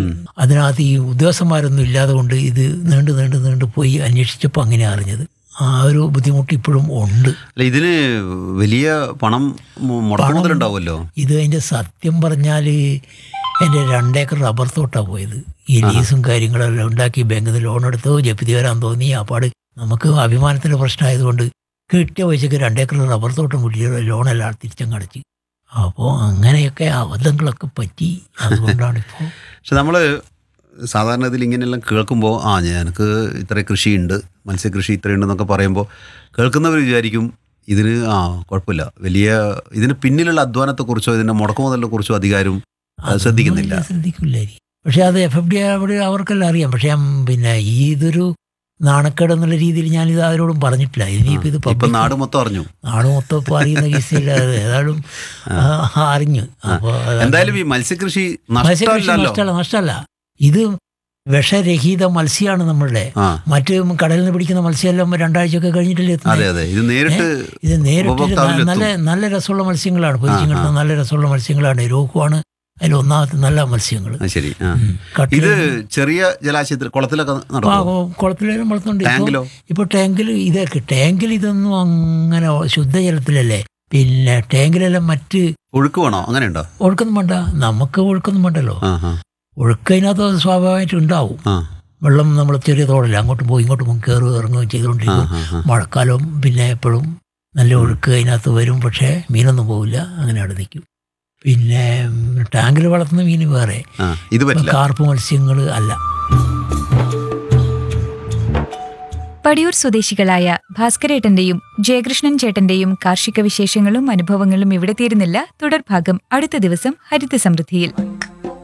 ഉം. അതിനകത്ത് ഈ ഉദ്യോഗസ്ഥന്മാരൊന്നും ഇല്ലാതെ കൊണ്ട് ഇത് നീണ്ടു നീണ്ടു നീണ്ടു പോയി അന്വേഷിച്ചപ്പോൾ അങ്ങനെ അറിഞ്ഞത് ആ ഒരു ബുദ്ധിമുട്ട് ഇപ്പോഴും ഉണ്ട് അല്ല ഇതിന് വലിയ പണം മു- മുടക്ക് മുതലുണ്ടാവുമല്ലോ ഇത് അതിൻ്റെ സത്യം പറഞ്ഞാൽ എൻ്റെ രണ്ടേക്കർ റബ്ബർ തോട്ടാണ് പോയത് ഈ ലീസും കാര്യങ്ങളെല്ലാം ഉണ്ടാക്കി ബാങ്കിൽ നിന്ന് ലോൺ എടുത്തോ ജപ്തി വരാൻ തോന്നി അപ്പാട് നമുക്ക് അഭിമാനത്തിൻ്റെ പ്രശ്നമായതുകൊണ്ട് കിട്ടിയ പൈസക്ക് രണ്ടേക്കർ റബ്ബർ തോട്ടം കിട്ടിയ ലോണെല്ലാം തിരിച്ചങ്ങടച്ച് അപ്പോൾ അങ്ങനെയൊക്കെ അബദ്ധങ്ങളൊക്കെ പറ്റി അതുകൊണ്ടാണ് ഇപ്പോൾ പക്ഷെ നമ്മൾ സാധാരണ ഇതിൽ ഇങ്ങനെയെല്ലാം കേൾക്കുമ്പോൾ ആ ഞങ്ങൾക്ക് ഇത്ര കൃഷിയുണ്ട് മത്സ്യകൃഷി ഇത്രയുണ്ടെന്നൊക്കെ പറയുമ്പോൾ കേൾക്കുന്നവർ വിചാരിക്കും ഇതിന് ആ കുഴപ്പമില്ല വലിയ ഇതിന് പിന്നിലുള്ള അധ്വാനത്തെക്കുറിച്ചോ ഇതിൻ്റെ മുടക്കുമുതലിനെ കുറിച്ചോ അധികാരം അത് ശ്രദ്ധിക്കുന്നില്ല. ശ്രദ്ധിക്കില്ലായിരിക്കും പക്ഷെ അത് എഫ് എഫ് ഡി അവിടെ അവർക്കെല്ലാം അറിയാം പക്ഷെ ഞാൻ പിന്നെ ഈ ഇതൊരു നാണക്കേട് എന്നുള്ള രീതിയിൽ ഞാനിത് ആരോടും പറഞ്ഞിട്ടില്ല ഇനിയിപ്പോൾ ഇത് ഇപ്പൊ public- നാട് മൊത്തം അറിഞ്ഞു നാട് മൊത്തം ഇപ്പോൾ അറിയുന്ന കേസില്ല ഏതായാലും ആ, അറിഞ്ഞു അപ്പോൾ എന്തായാലും ഈ മത്സ്യകൃഷി മത്സ്യകൃഷി നഷ്ടമല്ലല്ലോ നഷ്ടമല്ല നഷ്ടമല്ല ഇത് വിഷരഹിത മത്സ്യമാണ് നമ്മളുടെ ആ മറ്റ് കടലിൽ നിന്ന് പിടിക്കുന്ന മത്സ്യമെല്ലാം രണ്ടാഴ്ചയൊക്കെ കഴിഞ്ഞിട്ടല്ലേ അതെ എത്തുന്നത് അതെ ഇത് നേരിട്ട് ഇത് നേരിട്ട് ഉപഭോക്താവിലെത്തും. നല്ല നല്ല രസമുള്ള മത്സ്യങ്ങളാണ് പൊരിച്ചും ആ, കിട്ടുന്ന നല്ല രസമുള്ള മത്സ്യങ്ങളാണ് രോക്കുവാണ് അതിൽ ഒന്നാമത്തെ നല്ല മത്സ്യങ്ങൾ ആ, ശരി ആ ഉം. കട്ടില് ഇത് ചെറിയ ജലാശയത്തിൽ കുളത്തിലൊക്കെ ആ, നടക്കും കുളത്തിലെല്ലാം വളർത്തുന്നുണ്ട് ഇപ്പൊ- ടാങ്കിലോ ഇപ്പൊ ടാങ്കിൽ ഇതൊക്കെ ടാങ്കിൽ ഇതൊന്നും അങ്ങനെ ശുദ്ധജലത്തിലല്ലേ പിന്നെ ടാങ്കിലെല്ലാം മറ്റ് ഒഴുക്ക് വേണോ അങ്ങനെയുണ്ടോ ഒഴുക്കൊന്നും വേണ്ട നമുക്ക് ഒഴുക്കൊന്നും വേണ്ടല്ലോ ആ ആ ഒഴുക്കതിനകത്ത് അത് സ്വാഭാവികമായിട്ട് ഉണ്ടാവും ആ വെള്ളം നമ്മൾ ചെറിയ തോടല്ല അങ്ങോട്ടും പോയി ഇങ്ങോട്ടും കയറുകയും ഇറങ്ങുകയും ആ ചെയ്തുകൊണ്ടിരിക്കും ആ, ആ. മഴക്കാലം പിന്നെ എപ്പോഴും നല്ല ഒഴുക്ക് അതിനകത്ത് വരും പക്ഷേ മീനൊന്നും പോവില്ല അങ്ങനെ അവിടെ നിൽക്കും പിന്നെ ടാങ്കിൽ വളർത്തുന്ന മീൻ വേറെ ആ ഇത് പറ്റില്ല കാർപ്പ് മത്സ്യങ്ങൾ അല്ല പടിയൂർ സ്വദേശികളായ ഭാസ്കരേട്ടന്റെയും ജയകൃഷ്ണൻ ചേട്ടന്റെയും കാർഷിക വിശേഷങ്ങളും അനുഭവങ്ങളും ഇവിടെ തീരുന്നില്ല തുടർഭാഗം അടുത്ത ദിവസം ഹരിത സമൃദ്ധിയിൽ